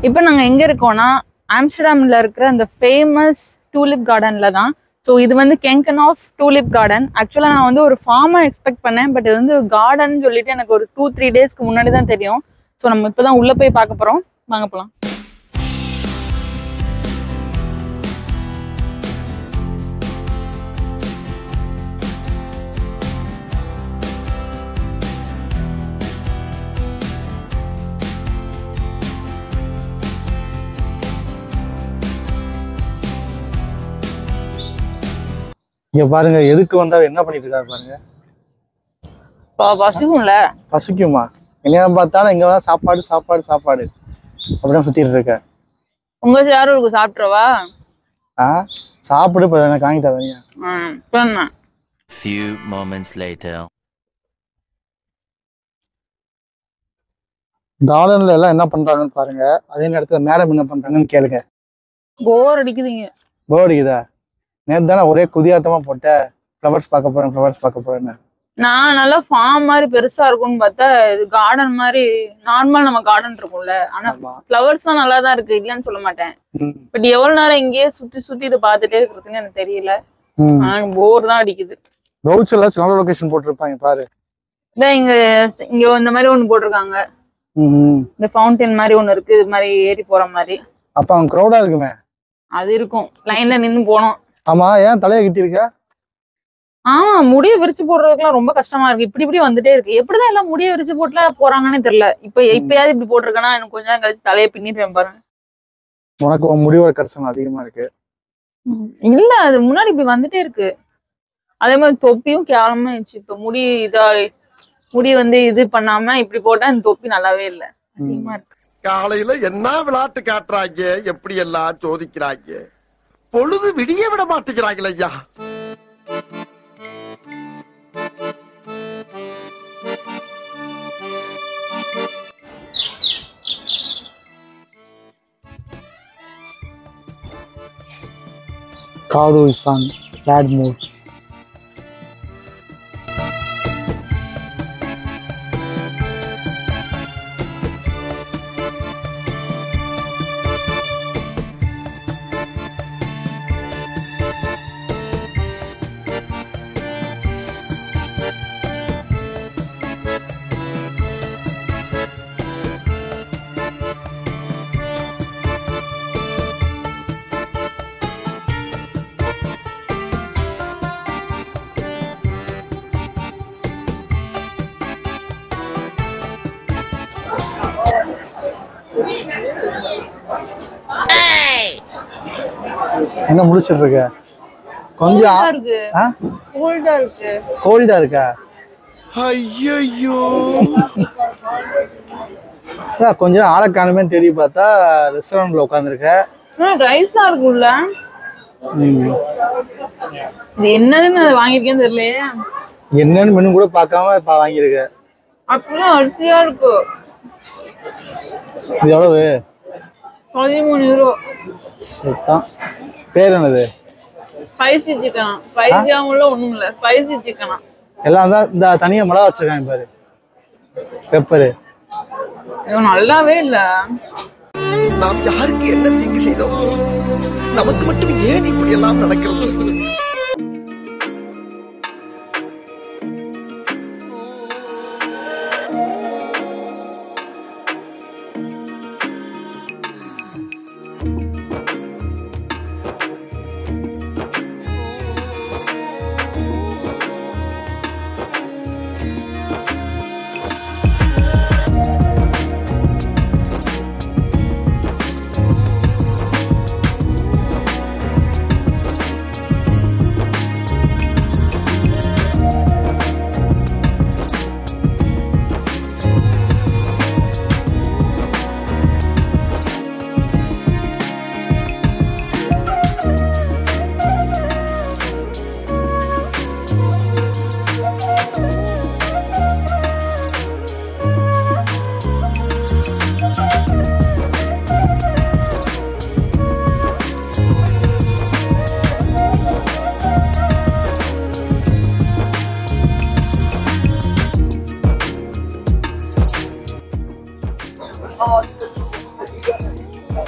இப்போ நாங்கள் எங்கே இருக்கோம்னா ஆம்ஸ்டர்டாமில் இருக்கிற அந்த ஃபேமஸ் டூலிப் கார்டனில் தான் ஸோ இது வந்து கெங்கன் ஆஃப் டூலிப் கார்டன் ஆக்சுவலாக நான் வந்து ஒரு ஃபார்மாக எக்ஸ்பெக்ட் பண்ணேன் பட் இது வந்து கார்டன் சொல்லிட்டு எனக்கு ஒரு டூ த்ரீ டேஸ்க்கு முன்னாடி தான் தெரியும் ஸோ நம்ம இப்போ தான் உள்ளே போய் பார்க்க போகிறோம் வாங்க போகலாம் இங்க பாருங்க எதுக்கு வந்தா என்ன பண்ணிட்டு இருக்காரு பாருங்க பசிக்கும்ல பசிக்குமா எங்கேயும் பார்த்தாலும் இங்க தான் சாப்பாடு சாப்பாடு சாப்பாடு அப்படிதான் சுத்திட்டு இருக்க உங்கள் யாரும் இருக்கு சாப்பிட்றவா ஆ சாப்பிடு இப்போ எனக்கு வாங்கிட்டா தனியா ம் சொன்னேன் Few moments later. கார்டன்ல எல்லாம் என்ன பண்றாங்கன்னு பாருங்க அதே நேரத்துல மேடம் என்ன பண்றாங்கன்னு கேளுங்க போர் அடிக்குதுங்க போர் அடிக்குதா நேத்து தானே ஒரே குதியாத்தமா போட்ட ஃப்ளவர்ஸ் பார்க்க போறேன் ஃப்ளவர்ஸ் பார்க்க போறேன்னு நான் நல்லா ஃபார்ம் மாதிரி பெருசா இருக்கும்னு பார்த்தா இது கார்டன் மாதிரி நார்மல் நம்ம கார்டன் இருக்கும்ல ஆனா ஆமா ஃப்ளவர்ஸ்லாம் நல்லா தான் இருக்கு இல்லைன்னு சொல்ல மாட்டேன் ம், பட் எவ்வளவு நேரம் இங்கேயே சுத்தி சுத்தி இதை பார்த்துட்டே இருக்கிறதுன்னு எனக்கு தெரியல ம். ஆனா போர் தான் அடிக்குது ப்ரௌச்சர்ல நல்ல லொகேஷன் போட்டிருப்பாங்க பாரு இதான் இங்க இங்க இந்த மாதிரி ஒண்ணு போட்டிருக்காங்க ம், ம். இந்த ஃபவுண்டைன் மாதிரி ஒண்ணு இருக்கு இது மாதிரி ஏறி போற மாதிரி அப்ப அவங்க க்ரௌடா இருக்குமே அது இருக்கும் லைன்ல நின்னு போனோம் ஆமா ஏன் தலையை கட்டியிருக்க ஆமா முடிய விரிச்சு போடுறதுக்குலாம் ரொம்ப கஷ்டமா இருக்கு இப்படி இப்படி வந்துட்டே இருக்கு எப்படிதான் எல்லாம் முடிய விரிச்சு போட்டுல போறாங்கன்னே தெரியல இப்ப இப்பயாவது இப்படி போட்டிருக்கேன்னா எனக்கு கொஞ்ச நேரம் கழிச்சு தலையை பின்னிட்டு பாருங்க உனக்கு உன் முடிவோட கரிசனம் அதிகமா இருக்கு இல்ல அது முன்னாடி இப்படி வந்துட்டே இருக்கு அதே மாதிரி தொப்பியும் கேவலமா இருந்துச்சு இப்ப முடி இதா முடி வந்து இது பண்ணாம இப்படி போட்டா இந்த தொப்பி நல்லாவே இல்ல அசிங்கமா இருக்கு காலையில என்ன விளையாட்டு காட்டுறாங்க எப்படி எல்லாம் சோதிக்கிறாங்க பொழுது விடிய விட மாட்டேங்கிறாங்களே ஐயா காது இசான் பேட் மூட் என்ன முடிச்சிட்டு இருக்க கொஞ்சம் கோல்டா ஆ- இருக்கு ஆ கோல்டா இருக்கு கோல்டா இருக்கா ஐயோ அதான் கொஞ்ச நேரம் ஆளை காணுமே தேடி பார்த்தா ரெஸ்டாரண்ட்ல உட்காந்துருக்க ரைஸ்லாம் இருக்குல்ல இது என்னதுன்னு அது வாங்கியிருக்கேன்னு தெரியலையே என்னன்னு மெனு கூட பார்க்காம இப்ப வாங்கியிருக்க அப்படிதான் அரிசியா இருக்கு இது எவ்வளவு பதிமூணு யூரோ சுத்தம் பேர் என்னது ஸ்பைசி சிக்கனா ஸ்பைசியாவும் இல்ல ஒண்ணும் இல்ல ஸ்பைசி சிக்கனா எல்லாம் தான் இந்த தனியா மிளகா வச்சிருக்காங்க பாரு பெப்பரு இது நல்லாவே இல்ல நாம் யாருக்கு என்ன தீங்கு செய்தோம் நமக்கு மட்டும் ஏன் இப்படி எல்லாம் நடக்கிறது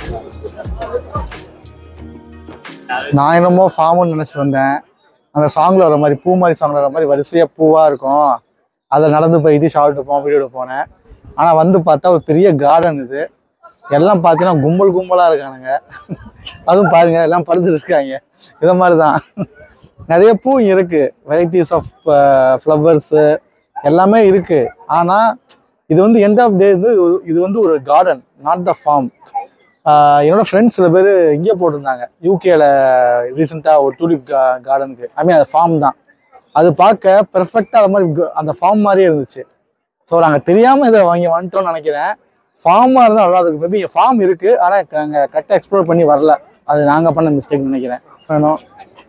நான் என்னமோ ஃபார்ம்னு நினச்சி வந்தேன் அந்த சாங்கில் வர மாதிரி பூ மாதிரி சாங்கில் வர மாதிரி வரிசையாக பூவாக இருக்கும் அதை நடந்து போயிட்டு ஷார்ட் எடுப்போம் வீடியோ எடுப்போனேன் ஆனால் வந்து பார்த்தா ஒரு பெரிய கார்டன் இது எல்லாம் பார்த்தீங்கன்னா கும்பல் கும்பலாக இருக்கானுங்க அதுவும் பாருங்க எல்லாம் படுத்துட்டு இருக்காங்க இதை மாதிரி தான் நிறைய பூ இங்க இருக்கு வெரைட்டிஸ் ஆஃப் ஃப்ளவர்ஸு எல்லாமே இருக்கு ஆனால் இது வந்து எண்ட் ஆஃப் டே இது இது வந்து ஒரு கார்டன் நாட் த ஃபார்ம் என்னோட ஃப்ரெண்ட்ஸ் சில பேர் இங்கே போட்டிருந்தாங்க யூகேல ரீசெண்டாக ஒரு டூலிப் கார்டனுக்கு ஐ மீன் அது ஃபார்ம் தான் அது பார்க்க பெர்ஃபெக்டாக அது மாதிரி கு- அந்த ஃபார்ம் மாதிரியே இருந்துச்சு ஸோ நாங்கள் தெரியாமல் இதை வாங்கி வந்துட்டோம்னு நினைக்கிறேன் ஃபார்மாக இருந்தால் நல்லா இருக்கும் மேபி ஃபார்ம் இருக்குது ஆனால் நாங்கள் கரெக்டாக எக்ஸ்ப்ளோர் பண்ணி வரல அது நாங்கள் பண்ண மிஸ்டேக் நினைக்கிறேன் வேணும்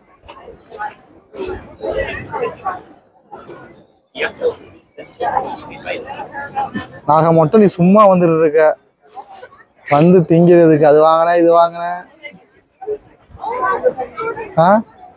நாக மட்டும் நீ சும்மா வந்துட்டு இருக்க வந்து திங்கிறதுக்கு அது வாங்கினேன் இது வாங்கினேன் ஆ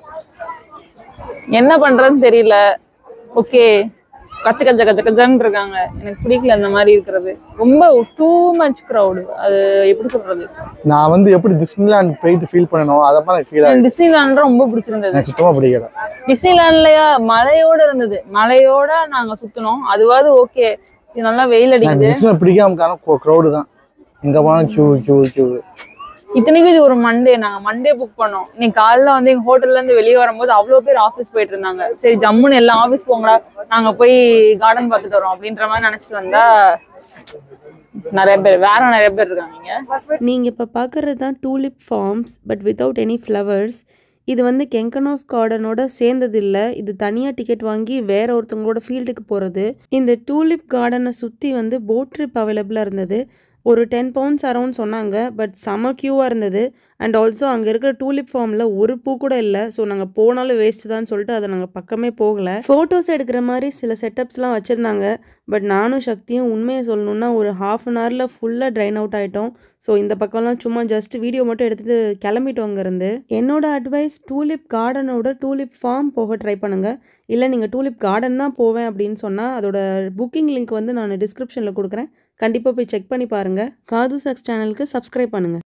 என்ன பண்றதுன்னு தெரியல ஓகே கச்ச கச்ச கச்ச கச்சன்னு இருக்காங்க எனக்கு பிடிக்கல அந்த மாதிரி இருக்கிறது ரொம்ப டூ மச் க்ரௌடு அது எப்படி சொல்றது நான் வந்து எப்படி டிஸ்னிலாண்ட் போயிட்டு ஃபீல் பண்ணணும் அதை மாதிரி ஃபீல் ஆகுது எனக்கு டிஸ்னிலாண்ட் ரொம்ப பிடிச்சிருந்தது எனக்கு சுத்தமாக பிடிக்கல டிஸ்னிலாண்ட்லயா மலையோட இருந்தது மலையோட நாங்க சுத்தினோம் அதுவாது ஓகே இது நல்லா வெயில் எனக்கு அடிக்குது டிஸ்னிலாண்ட் பிடிக்காம காரணம் க்ரௌடு தான் இங்கே போனால் கியூ கியூ கியூ இத்தனைக்கும் இது ஒரு மண்டே நாங்க மண்டே புக் பண்ணோம் இன்னைக்கு காலைல வந்து எங்க ஹோட்டல்ல இருந்து வெளியே வரும்போது அவ்வளவு பேர் ஆபீஸ் போயிட்டு இருந்தாங்க சரி ஜம்முன்னு எல்லாம் ஆபீஸ் போங்கடா நாங்க போய் கார்டன் பார்த்துட்டு வரோம் அப்படின்ற மாதிரி நினைச்சிட்டு வந்தா நிறைய பேர் வேற நிறைய பேர் இருக்காங்க இங்க நீங்கள் இப்போ பார்க்குறது தான் tulip farms but without any flowers இது வந்து கெங்கனாஃப் கார்டனோட சேர்ந்தது இல்லை இது தனியாக டிக்கெட் வாங்கி வேற ஒருத்தவங்களோட ஃபீல்டுக்கு போகிறது இந்த டூலிப் கார்டனை சுற்றி வந்து போட் ட்ரிப் அவைலபிளாக இருந்தது ஒரு டென் பவுண்ட்ஸ் அரௌண்ட் சொன்னாங்க பட் செம க்யூவாக இருந்தது அண்ட் ஆல்சோ அங்கே இருக்கிற டூலிப் ஃபார்மில் ஒரு பூ கூட இல்லை ஸோ நாங்கள் போனாலும் வேஸ்ட் தான் சொல்லிட்டு அதை நாங்கள் பக்கமே போகல ஃபோட்டோஸ் எடுக்கிற மாதிரி சில செட்டப்ஸ்லாம் வச்சுருந்தாங்க பட் நானும் சக்தியும் உண்மையை சொல்லணுன்னா ஒரு ஹாஃப் அன் ஹவரில் ஃபுல்லாக ட்ரைன் அவுட் ஆகிட்டோம் ஸோ இந்த பக்கம்லாம் சும்மா ஜஸ்ட் வீடியோ மட்டும் எடுத்துகிட்டு கிளம்பிட்டோம் அங்கேருந்து என்னோட அட்வைஸ் டூலிப் கார்டனோட டூலிப் ஃபார்ம் போக ட்ரை பண்ணுங்கள் இல்லை நீங்கள் டூலிப் கார்டன் தான் போவேன் அப்படின்னு சொன்னால் அதோட புக்கிங் லிங்க் வந்து நான் டிஸ்கிரிப்ஷனில் கொடுக்குறேன் கண்டிப்பாக போய் செக் பண்ணி பாருங்கள் காது சக்ஸ் சேனலுக்கு சப்ஸ்கிரைப் பண்ணுங்கள்